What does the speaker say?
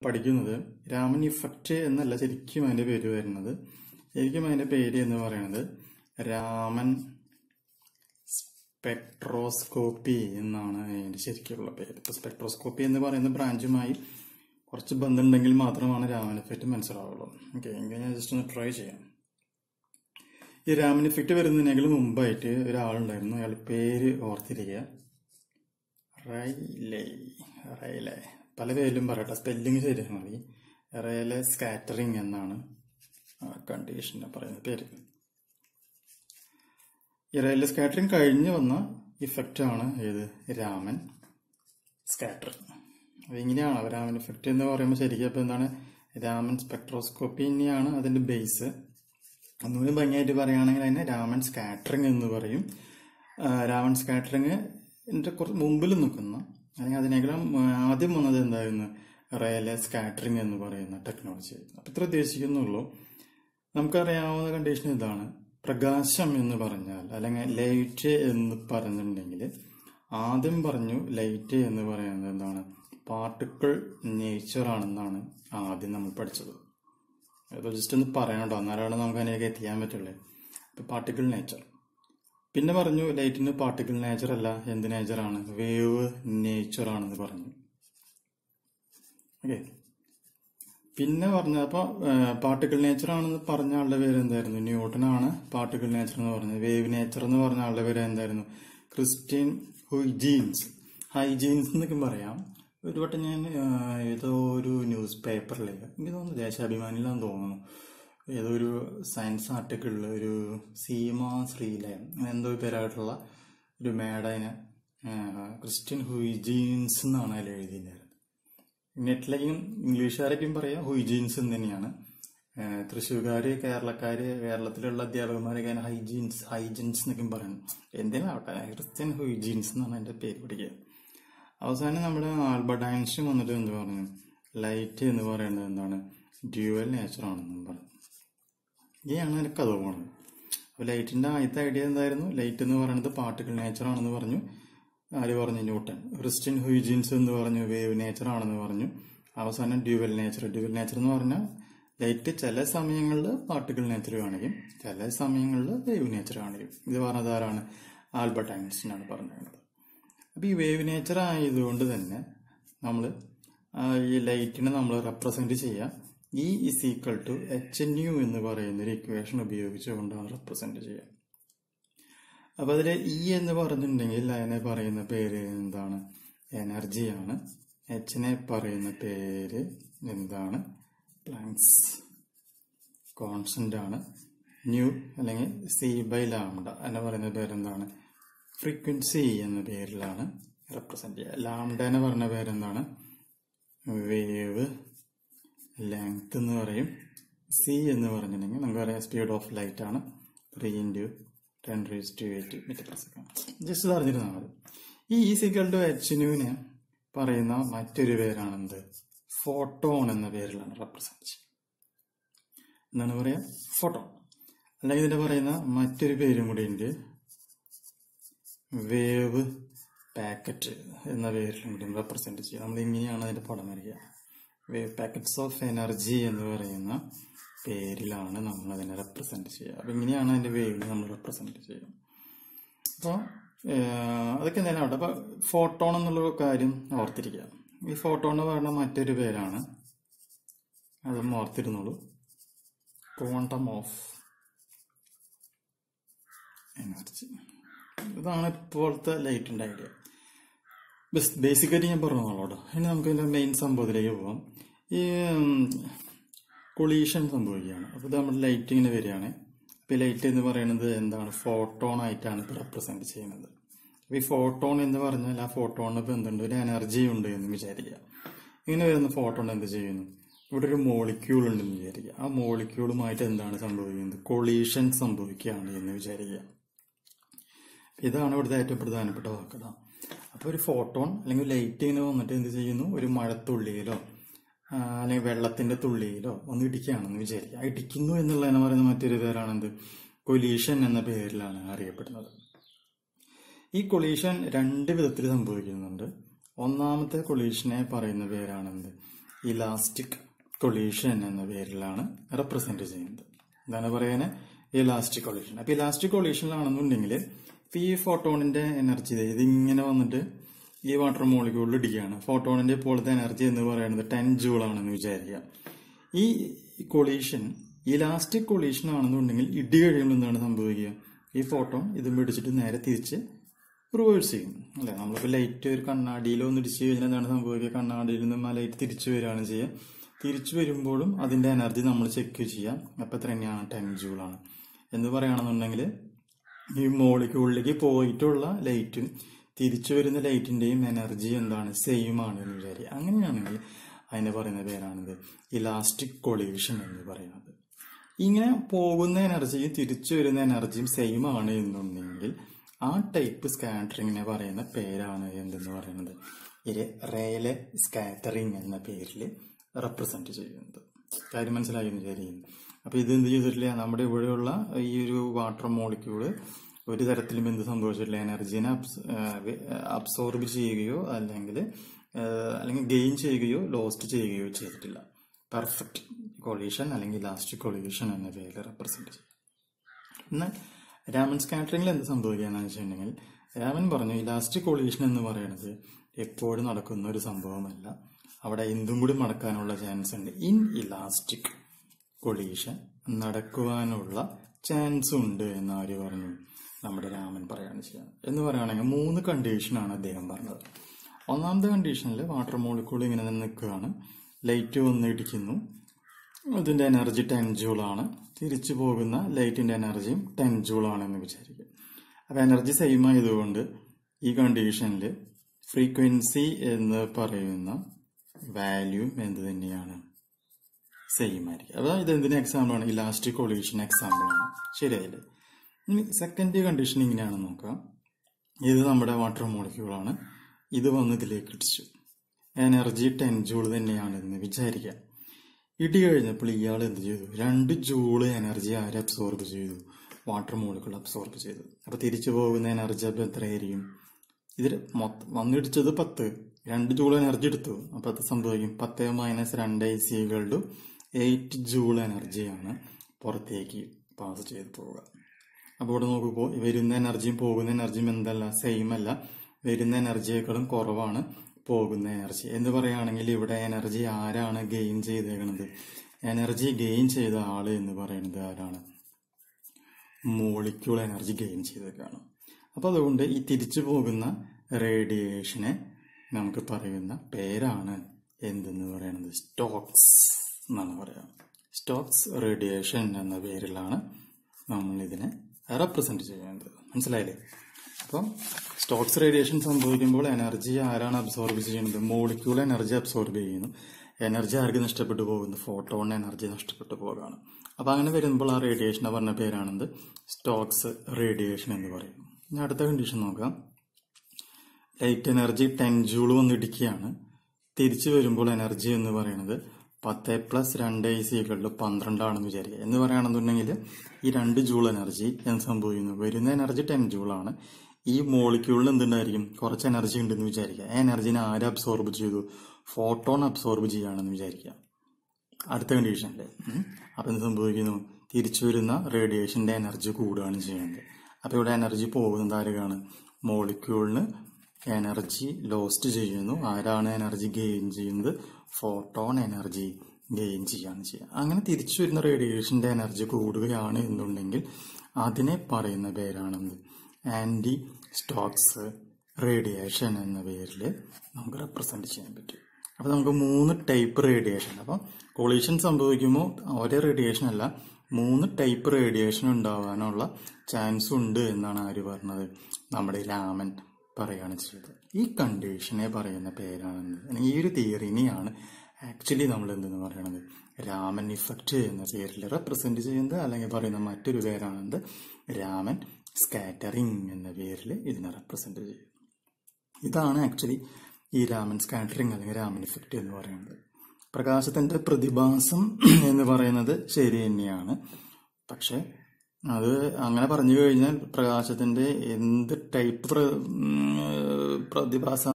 പഠിക്കുന്നത് രാമൻ ഇഫക്റ്റ് എന്നല്ല ശരിക്കും അതിന്റെ പേര് വരുന്നത് ശരിക്കും അതിന്റെ പേര് എന്ന് പറയുന്നത് രാമൻ സ്പെക്ട്രോസ്കോപ്പി എന്നാണ് അതിന്റെ ശരിക്കുള്ള പേര് ഇപ്പൊ സ്പെക്ട്രോസ്കോപ്പി എന്ന് പറയുന്ന ബ്രാഞ്ചുമായി കുറച്ച് ബന്ധമുണ്ടെങ്കിൽ മാത്രമാണ് രാമൻ ഇഫക്റ്റ് മനസ്സിലാവുള്ളൂ ഓക്കെ എങ്കിൽ ഞാൻ ജസ്റ്റ് ഒന്ന് ട്രൈ ചെയ്യാം ഈ രാമൻ ഇഫക്റ്റ് വരുന്നതിനേക്കാൾ മുമ്പായിട്ട് ഒരാളുണ്ടായിരുന്നു അയാൾ പേര് ഓർത്തിരിക്കുക റൈലേ റൈലേ പല പേരിലും പറയട്ടെ സ്പെല്ലിങ് ശരിയാൽ മതി റൈലെ സ്കാറ്ററിങ് എന്നാണ് കണ്ടീഷനെ പറയുന്ന പേര് ഈ റൈലെ സ്കാറ്ററിങ് കഴിഞ്ഞ് വന്ന ഇഫക്റ്റ് ആണ് ഏത് രാമൻ സ്കാറ്ററിങ് അത് ഇങ്ങനെയാണ് രാമൻ ഇഫക്റ്റ് എന്ന് പറയുമ്പോൾ ശരിക്കും ഇപ്പൊ എന്താണ് രാമൻ സ്പെക്ട്രോസ്കോപ്പി തന്നെയാണ് അതിന്റെ ബേസ് ഒന്നുകൂടി ഭംഗിയായിട്ട് പറയുകയാണെങ്കിൽ അതിനെ രാമൻ സ്കാറ്ററിങ് എന്ന് പറയും ആ, രാമൻ സ്കാറ്ററിങ് കുറച്ച് മുമ്പിൽ നിൽക്കുന്ന അല്ലെങ്കിൽ അതിനേക്കാളും ആ, ആദ്യം വന്നത് എന്തായിരുന്നു റയലെ സ്കാറ്ററിങ് എന്ന് പറയുന്ന ടെക്നോളജി അപ്പൊ ഇത്ര ഉദ്ദേശിക്കുന്നുള്ളൂ നമുക്കറിയാവുന്ന കണ്ടീഷൻ ഇതാണ് പ്രകാശം എന്ന് പറഞ്ഞാൽ അല്ലെങ്കിൽ ലൈറ്റ് എന്ന് പറഞ്ഞിട്ടുണ്ടെങ്കിൽ ആദ്യം പറഞ്ഞു ലൈറ്റ് എന്ന് പറയുന്നത് എന്താണ് പാർട്ടിക്കിൾ നേച്ചർ ആണെന്നാണ് ആദ്യം നമ്മൾ പഠിച്ചത് അത് ജസ്റ്റ് ഒന്ന് പറയണട്ടോ എന്നാലാണ് നമുക്ക് അതിലേക്ക് എത്തിക്കാൻ പറ്റുള്ളൂ ഇപ്പൊ പാർട്ടിക്കിൾ നേച്ചർ പിന്നെ പറഞ്ഞു ലൈറ്റിന് പാർട്ടിക്കിൾ നേച്ചർ അല്ല എന്ത് നേച്ചറാണ് വേവ് നേച്ചർ ആണെന്ന് പറഞ്ഞു ഓക്കെ പിന്നെ പറഞ്ഞപ്പോ പാർട്ടിക്കിൾ നേച്ചർ ആണെന്ന് പറഞ്ഞ ആളുടെ പേര് എന്തായിരുന്നു ന്യൂട്ടൺ ആണ് പാർട്ടിക്കിൾ നേച്ചർ എന്ന് പറഞ്ഞത് വേവ് നേച്ചർ എന്ന് പറഞ്ഞ ആളുടെ പേര് എന്തായിരുന്നു ക്രിസ്ത്യൻ ഹുയ്ജീൻസ് ഹൈജീൻസ് എന്നൊക്കെ പറയാം ഒരു വട്ടം ഞാൻ ആ, ഏതോ ഒരു ന്യൂസ് പേപ്പറിൽ എനിക്ക് തോന്നുന്നു ദേശാഭിമാനിലാന്ന് തോന്നുന്നു ഏതോ ഒരു സയൻസ് ആർട്ടിക്കിളിൽ ഒരു സീമ ശ്രീലയം അങ്ങനെ എന്തോ പേരായിട്ടുള്ള ഒരു മേഡതിനെ ക്രിസ്ത്യൻ ഹുയ്ജീൻസ് എന്നാണ് അതിൽ എഴുതിയിട്ടുണ്ടായിരുന്നത് നെറ്റിലേക്കും ഇംഗ്ലീഷുകാരൊക്കെയും പറയാം ഹുയ്ജീൻസ് എന്ന് തന്നെയാണ് ഏഹ് തൃശ്ശൂർക്കാര് കേരളക്കാര് കേരളത്തിലുള്ള അധ്യാപകന്മാരൊക്കെ ഹൈജീൻസ് ഹൈജീൻസ് എന്നൊക്കെ പറയുന്നു എന്തിനാ ആവട്ടെ ക്രിസ്ത്യൻ ഹുയ്ജീൻസ് എന്നാണ് എന്റെ പേര് പിടിക്കുക അവസാനം നമ്മുടെ ആൽബർട്ട് ഐൻസ്റ്റീൻ വന്നിട്ട് എന്ത് പറഞ്ഞു ലൈറ്റ് എന്ന് പറയുന്നത് എന്താണ് ഡ്യുവൽ നേച്ചർ ആണെന്നും പറഞ്ഞു ഇതാണ് എനിക്ക് കഥ പോണത് അപ്പൊ ലൈറ്റിന്റെ ആദ്യത്തെ ഐഡിയ എന്തായിരുന്നു ലൈറ്റ് എന്ന് പറയുന്നത് പാർട്ടിക്കിൾ നേച്ചർ ആണെന്ന് പറഞ്ഞു ആര് പറഞ്ഞു ന്യൂട്ടൺ ക്രിസ്ത്യൻ ഹുയിജിൻസ് എന്ന് പറഞ്ഞു വേവ് നേച്ചർ ആണെന്ന് പറഞ്ഞു അവസാനം ഡ്യുവൽ നേച്ചർ ഡ്യുവൽ നേച്ചർ എന്ന് പറഞ്ഞാൽ ലൈറ്റ് ചില സമയങ്ങളിൽ പാർട്ടിക്കിൾ നേച്ചർ കാണിക്കും ചില സമയങ്ങളിൽ വേവ് നേച്ചർ കാണിക്കും ഇത് പറഞ്ഞത് ആരാണ് ആൽബർട്ട് ഐൻസ്റ്റീൻ ആണ് പറഞ്ഞത് അപ്പൊ ഈ വേവ് നേച്ചർ ആയതുകൊണ്ട് തന്നെ നമ്മൾ ഈ ലൈറ്റിനെ നമ്മൾ റെപ്രസെന്റ് ചെയ്യാം E is equal to H N U എന്ന് പറയുന്ന ഒരു ഇക്വേഷൻ ഉപയോഗിച്ചുകൊണ്ടാണ് റെപ്രസെന്റ് ചെയ്യുക അപ്പൊ അതില് ഇ എന്ന് പറഞ്ഞിട്ടുണ്ടെങ്കിൽ അതിനെ പറയുന്ന പേര് എന്താണ് എനർജിയാണ് എച്ചിനെ പറയുന്ന പേര് എന്താണ് പ്ലാങ്സ് കോൺസ്റ്റന്റ് ആണ് ന്യൂ അല്ലെങ്കിൽ സി ബൈ ലാംഡ എന്ന് പറയുന്ന പേരെന്താണ് ഫ്രീക്വൻസി എന്ന പേരിലാണ് റെപ്രസെന്റ് ചെയ്യുക ലാംഡ എന്ന് പറഞ്ഞ പേരെന്താണ് വേവ് ലെങ്ത് എന്ന് പറയും സി എന്ന് പറഞ്ഞിട്ടുണ്ടെങ്കിൽ നമുക്കറിയാം സ്പീഡ് ഓഫ് ലൈറ്റ് ആണ് three into ten raise to eight metre per second just ഇത് അറിഞ്ഞിരുന്നാൽ മതി ഈ ഈ സിക്കൽ ടു എച്ചിനുവിനെ പറയുന്ന മറ്റൊരു പേരാണെന്ത് ഫോട്ടോൺ എന്ന പേരിലാണ് റെപ്രസെന്റ് ചെയ്യുക എന്താണ് പറയാ ഫോട്ടോൺ അല്ലെങ്കിൽ ഇതിന്റെ പറയുന്ന മറ്റൊരു പേരും കൂടി ഉണ്ട് വേവ് പാക്കറ്റ് എന്ന പേരിലും കൂടി റെപ്രസെന്റ് ചെയ്യുക നമ്മൾ ഇങ്ങനെയാണ് അതിന്റെ പടം വരിക വേവ് പാക്കറ്റ്സ് ഓഫ് എനർജി എന്ന് പറയുന്ന പേരിലാണ് നമ്മൾ അതിനെ റെപ്രസെന്റ് ചെയ്യുക അപ്പൊ ഇങ്ങനെയാണ് അതിന്റെ വേവിനെ നമ്മൾ റെപ്രസെന്റ് ചെയ്യുക അപ്പോൾ അതൊക്കെ എന്തെങ്കിലും ആവട്ടെ അപ്പൊ ഫോട്ടോൺ എന്നുള്ള കാര്യം ഓർത്തിരിക്കുക ഈ ഫോട്ടോൺ എന്ന് പറയുന്ന മറ്റൊരു പേരാണ് അതും ഓർത്തിരുന്നുള്ളൂ ക്വാണ്ടം ഓഫ് എനർജി ഇതാണ് ഇപ്പോഴത്തെ ലൈറ്റിന്റെ ഐഡിയ ബേസിക്കലി ഞാൻ പറഞ്ഞോളൂ ഇനി നമുക്ക് ഇതിന്റെ മെയിൻ സംഭവത്തിലേക്ക് പോവാം ഈ കൊളീഷൻ സംഭവിക്കുകയാണ് അപ്പോൾ ഇത് നമ്മുടെ ലൈറ്റ് ഇങ്ങനെ വരികയാണ് അപ്പോൾ ഈ ലൈറ്റ് എന്ന് പറയുന്നത് എന്താണ് ഫോട്ടോൺ ആയിട്ടാണ് ഇപ്പോൾ റെപ്രസെന്റ് ചെയ്യുന്നത് അപ്പോൾ ഈ ഫോട്ടോൺ എന്ന് പറഞ്ഞാൽ ആ ഫോട്ടോണിന് ഇപ്പോൾ എന്തുണ്ട് ഒരു എനർജി ഉണ്ട് എന്ന് വിചാരിക്കുക ഇങ്ങനെ വരുന്ന ഫോട്ടോൺ എന്ത് ചെയ്യുന്നു ഇവിടെ ഒരു മോളിക്യൂൾ ഉണ്ടെന്ന് വിചാരിക്കുക ആ മോളിക്യൂളുമായിട്ട് എന്താണ് സംഭവിക്കുന്നത് കൊളീഷൻ സംഭവിക്കുകയാണ് എന്ന് വിചാരിക്കുക ഇതാണ് ഇവിടുത്തെ ഏറ്റവും പ്രധാനപ്പെട്ട വാക്കട അപ്പൊ ഒരു ഫോട്ടോൺ അല്ലെങ്കിൽ ലൈറ്റ് ഇങ്ങനെ വന്നിട്ട് എന്ത് ചെയ്യുന്നു ഒരു മഴത്തുള്ളിയിലോ ആ, അല്ലെങ്കിൽ വെള്ളത്തിന്റെ തുള്ളിയിലോ ഒന്ന് ഇടിക്കുകയാണെന്ന് വിചാരിക്കുക ആ ഇടിക്കുന്നു എന്നുള്ളതിനെ പറയുന്ന മറ്റൊരു പേരാണെന്ത് കൊലീഷൻ എന്ന പേരിലാണ് അറിയപ്പെടുന്നത് ഈ കൊളീഷൻ രണ്ട് വിധത്തിൽ സംഭവിക്കുന്നുണ്ട് ഒന്നാമത്തെ കൊളീഷനെ പറയുന്ന പേരാണെന്ത് ഇലാസ്റ്റിക് കൊളീഷൻ എന്ന പേരിലാണ് റെപ്രസെന്റ് ചെയ്യുന്നത് എന്താണ് പറയുന്നത് ഇലാസ്റ്റിക് കൊളീഷൻ അപ്പൊ ഇലാസ്റ്റിക് കൊളീഷനിലാണെന്നുണ്ടെങ്കിൽ ഇപ്പൊ ഈ ഫോട്ടോണിന്റെ എനർജി ഇത് ഇങ്ങനെ വന്നിട്ട് ഈ വാട്ടർ മോളിക്യൂളിൽ ഇടിക്കുകയാണ് ഫോട്ടോണിന്റെ ഇപ്പോഴത്തെ എനർജി എന്ന് പറയുന്നത് ടെൻ ജൂൾ ആണെന്ന് വിചാരിക്കുക ഈ കൊളീഷൻ ഇലാസ്റ്റിക് കൊളീഷൻ ആണെന്നുണ്ടെങ്കിൽ ഇടി കഴിയുമ്പോൾ എന്താണ് സംഭവിക്കുക ഈ ഫോട്ടോൺ ഇത് പിടിച്ചിട്ട് നേരെ തിരിച്ച് റിവേഴ്സ് ചെയ്യും അല്ലെ നമ്മളിപ്പോൾ ലൈറ്റ് ഒരു കണ്ണാടിയിൽ ഒന്ന് ഇടിച്ച് കഴിഞ്ഞാൽ എന്താണ് സംഭവിക്കുക കണ്ണാടിയിൽ നിന്നും ആ ലൈറ്റ് തിരിച്ചു വരികയാണ് ചെയ്യുക തിരിച്ചു വരുമ്പോഴും അതിന്റെ എനർജി നമ്മൾ ചെക്ക് ചെയ്യാം അപ്പം എത്ര തന്നെയാണ് ടെൻ ജൂളാണ് എന്ന് പറയുകയാണെന്നുണ്ടെങ്കിൽ ഈ മോളിക്യൂളിലേക്ക് പോയിട്ടുള്ള ലൈറ്റും തിരിച്ചു വരുന്ന ലൈറ്റിന്റെയും എനർജി എന്താണ് സെയിം ആണ് എന്ന് വിചാരിക്കുക അങ്ങനെയാണെങ്കിൽ അതിനെ പറയുന്ന പേരാണിത് ഇലാസ്റ്റിക് കൊളീഷൻ എന്ന് പറയുന്നത് ഇങ്ങനെ പോകുന്ന എനർജിയും തിരിച്ചു വരുന്ന എനർജിയും സെയിം ആണ് എന്നുണ്ടെങ്കിൽ ആ ടൈപ്പ് സ്കാറ്ററിങ്ങിനെ പറയുന്ന പേരാണ് എന്തെന്ന് പറയുന്നത് ഇത് റേലെ സ്കാറ്ററിങ് എന്ന പേരിൽ റെപ്രസെന്റ് ചെയ്യുന്നത് കാര്യം മനസ്സിലായി എന്ന് വിചാരിക്കുന്നു അപ്പൊ ഇത് എന്ത് ചെയ്തിട്ടില്ല നമ്മുടെ ഇവിടെയുള്ള ഈ ഒരു വാട്ടർ മോളിക്യൂള് ഒരു തരത്തിലും എന്ത് സംഭവിച്ചിട്ടില്ല എനർജീനെ അബ്സോർബ് ചെയ്യുകയോ അല്ലെങ്കിൽ അല്ലെങ്കിൽ ഗെയിൻ ചെയ്യുകയോ ലോസ്റ്റ് ചെയ്യുകയോ ചെയ്തിട്ടില്ല പെർഫെക്റ്റ് കൊളീഷൻ അല്ലെങ്കിൽ ലാസ്റ്റ് കൊളീഷൻ എന്ന പേരിൽ റെപ്രസെന്റ് ചെയ്യും എന്നാൽ രാമൻ സ്കാറ്ററിംഗിൽ എന്ത് സംഭവിക്കുകയെന്ന് വെച്ചിട്ടുണ്ടെങ്കിൽ രാമൻ പറഞ്ഞു ഇലാസ്റ്റിക് കൊളീഷൻ എന്ന് പറയുന്നത് എപ്പോഴും നടക്കുന്ന ഒരു സംഭവമല്ല അവിടെ എന്തും കൂടി നടക്കാനുള്ള ചാൻസ് ഉണ്ട് ഇൻ ഇലാസ്റ്റിക് കൊളീഷൻ നടക്കുവാനുള്ള ചാൻസ് ഉണ്ട് എന്ന് ആര് പറഞ്ഞു നമ്മുടെ രാമൻ പറയാണ് ചെയ്യുന്നത് എന്ന് പറയുകയാണെങ്കിൽ മൂന്ന് കണ്ടീഷനാണ് അദ്ദേഹം പറഞ്ഞത് ഒന്നാമത്തെ കണ്ടീഷനിൽ വാട്ടർ മോളിക്കൂൾ ഇങ്ങനെ തന്നെ നിൽക്കുകയാണ് ലൈറ്റ് വന്ന് ഇടിക്കുന്നു ഇതിന്റെ എനർജി ടെൻ ജൂളാണ് തിരിച്ചു പോകുന്ന ലൈറ്റിന്റെ എനർജിയും ടെൻ ജൂളാണെന്ന് വിചാരിക്കും അപ്പൊ എനർജി സെയിം ആയതുകൊണ്ട് ഈ കണ്ടീഷനിൽ ഫ്രീക്വൻസി എന്ന് പറയുന്ന വാല്യൂ എന്ത് തന്നെയാണ് സെയിം ആയിരിക്കും അപ്പൊ ഇത് എന്തിന് എക്സാമ്പിൾ ആണ് ഇലാസ്റ്റിക് കൊളീഷൻ എക്സാമ്പിൾ ആണ് ശരിയായില്ലേ ഇനി സെക്കൻഡ് കണ്ടീഷൻ ഇങ്ങനെയാണെന്ന് നോക്കാം ഇത് നമ്മുടെ വാട്ടർ മോളിക്യൂളാണ് ഇത് വന്ന് ഇതിലേക്ക് ഇടിച്ചു എനർജി ടെൻ ജൂൾ തന്നെയാണെന്ന് വിചാരിക്കാം ഇടി കഴിഞ്ഞപ്പോൾ ഇയാൾ എന്ത് ചെയ്തു രണ്ട് ജൂള് എനർജി ആര് അബ്സോർബ് ചെയ്തു വാട്ടർ മോളിക്കൂൾ അബ്സോർബ് ചെയ്തു അപ്പൊ തിരിച്ചു പോകുന്ന എനർജി അപ്പൊ എത്രയായിരിക്കും ഇതിൽ മൊത്തം വന്നിടിച്ചത് പത്ത് രണ്ട് ജൂൾ എനർജി എടുത്തു അപ്പൊ അത് സംഭവിക്കും പത്ത് മൈനസ് രണ്ട് ഐ സികളുടെ എയ്റ്റ് ജൂൾ എനർജിയാണ് പുറത്തേക്ക് പാസ് ചെയ്ത് പോവുക അപ്പോൾ ഇവിടെ നോക്കുമ്പോൾ വരുന്ന എനർജിയും പോകുന്ന എനർജിയും എന്തല്ല സെയിം അല്ല വരുന്ന എനർജിയേക്കാളും കുറവാണ് പോകുന്ന എനർജി എന്ന് പറയുകയാണെങ്കിൽ ഇവിടെ എനർജി ആരാണ് ഗെയിൻ ചെയ്തേക്കുന്നത് എനർജി ഗെയിൻ ചെയ്ത ആള് എന്ന് പറയുന്നത് ആരാണ് മോളിക്യൂൾ എനർജി ഗെയിൻ ചെയ്തേക്കാണ് അപ്പൊ അതുകൊണ്ട് ഈ തിരിച്ചു പോകുന്ന റേഡിയേഷനെ നമുക്ക് പറയുന്ന പേരാണ് എന്തെന്ന് പറയുന്നത് സ്റ്റോക്സ് എന്നാണ് പറയാം സ്റ്റോക്സ് റേഡിയേഷൻ എന്ന പേരിലാണ് നമ്മൾ ഇതിനെ റെപ്രസെന്റ് ചെയ്യുന്നത് മനസ്സിലായില്ലേ അപ്പം സ്റ്റോക്സ് റേഡിയേഷൻ സംഭവിക്കുമ്പോൾ എനർജി ആരാണ് അബ്സോർബ് ചെയ്യുന്നത് മോളിക്യൂൾ എനർജി അബ്സോർബ് ചെയ്യുന്നു എനർജി ആർക്ക് നഷ്ടപ്പെട്ടു പോകുന്നു ഫോട്ടോൺ എനർജി നഷ്ടപ്പെട്ടു പോകുകയാണ് അപ്പൊ അങ്ങനെ വരുമ്പോൾ ആ റേഡിയേഷനെ പറഞ്ഞ പേരാണെന്ത് സ്റ്റോക്സ് റേഡിയേഷൻ എന്ന് പറയുന്നു ഇനി അടുത്ത കണ്ടീഷൻ നോക്കാം ലൈറ്റ് എനർജി ടെൻ ജൂൾ വന്നിടിക്കുകയാണ് തിരിച്ചു വരുമ്പോൾ എനർജി എന്ന് പറയുന്നത് പത്ത് പ്ലസ് രണ്ട് ഐ സികളിൽ പന്ത്രണ്ടാണെന്ന് വിചാരിക്കുക എന്ന് പറയുകയാണെന്നുണ്ടെങ്കിൽ ഈ രണ്ട് ജൂൾ എനർജി എന്ത് സംഭവിക്കുന്നു വരുന്ന എനർജി ടെൻ ജൂളാണ് ഈ മോളിക്യൂളിൽ എന്തുണ്ടായിരിക്കും കുറച്ച് എനർജി ഉണ്ടെന്ന് വിചാരിക്കുക ആ എനർജിനെ ആര് അബ്സോർബ് ചെയ്തു ഫോട്ടോൺ അബ്സോർബ് ചെയ്യുകയാണെന്ന് വിചാരിക്കുക അടുത്ത കണ്ടീഷനില് അപ്പൊ എന്ത് സംഭവിക്കുന്നു തിരിച്ചു വരുന്ന റേഡിയേഷന്റെ എനർജി കൂടുകയാണ് ചെയ്യുന്നത് അപ്പൊ ഇവിടെ എനർജി പോകുന്നത് ആരുകയാണ് മോളിക്യൂളിന് എനർജി ലോസ്റ്റ് ചെയ്യുന്നു ആരാണ് എനർജി ഗെയിൻ ചെയ്യുന്നത് ഫോട്ടോൺ എനർജി ഗെയിൻ ചെയ്യാണ് ചെയ്യുക അങ്ങനെ തിരിച്ചു വരുന്ന റേഡിയേഷന്റെ എനർജി കൂടുകയാണ് എന്നുണ്ടെങ്കിൽ അതിനെ പറയുന്ന പേരാണെന്ത് ആന്റി സ്റ്റോക്സ് റേഡിയേഷൻ എന്ന പേരിൽ നമുക്ക് റെപ്രസെന്റ് ചെയ്യാൻ പറ്റും അപ്പൊ നമുക്ക് മൂന്ന് ടൈപ്പ് റേഡിയേഷൻ അപ്പൊ കൊളീഷൻ സംഭവിക്കുമ്പോൾ ഒരേ റേഡിയേഷൻ അല്ല മൂന്ന് ടൈപ്പ് റേഡിയേഷൻ ഉണ്ടാവാനുള്ള ചാൻസ് ഉണ്ട് എന്നാണ് ആര് പറഞ്ഞത് നമ്മുടെ രാമൻ പറയുകയാണ് ചെയ്തത് ഈ കണ്ടീഷനെ പറയുന്ന പേരാണ് ഈ ഒരു തിയറിനെയാണ് ആക്ച്വലി നമ്മൾ എന്തെന്ന് പറയണത് രാമൻ ഇഫക്റ്റ് എന്ന പേരിൽ റെപ്രസെന്റ് ചെയ്യുന്നത് അല്ലെങ്കിൽ പറയുന്ന മറ്റൊരു പേരാണെന്ത് രാമൻ സ്കാറ്ററിംഗ് എന്ന പേരിൽ ഇതിനെ റെപ്രസെന്റ് ചെയ്യും ഇതാണ് ആക്ച്വലി ഈ രാമൻ സ്കാറ്ററിംഗ് അല്ലെങ്കിൽ രാമൻ ഇഫക്റ്റ് എന്ന് പറയുന്നത് പ്രകാശത്തിന്റെ പ്രതിഭാസം എന്ന് പറയുന്നത് ശരി തന്നെയാണ് പക്ഷെ അത് അങ്ങനെ പറഞ്ഞു കഴിഞ്ഞാൽ പ്രകാശത്തിന്റെ എന്ത് ടൈപ്പ് പ്ര- ഉം, പ്രതിഭാസം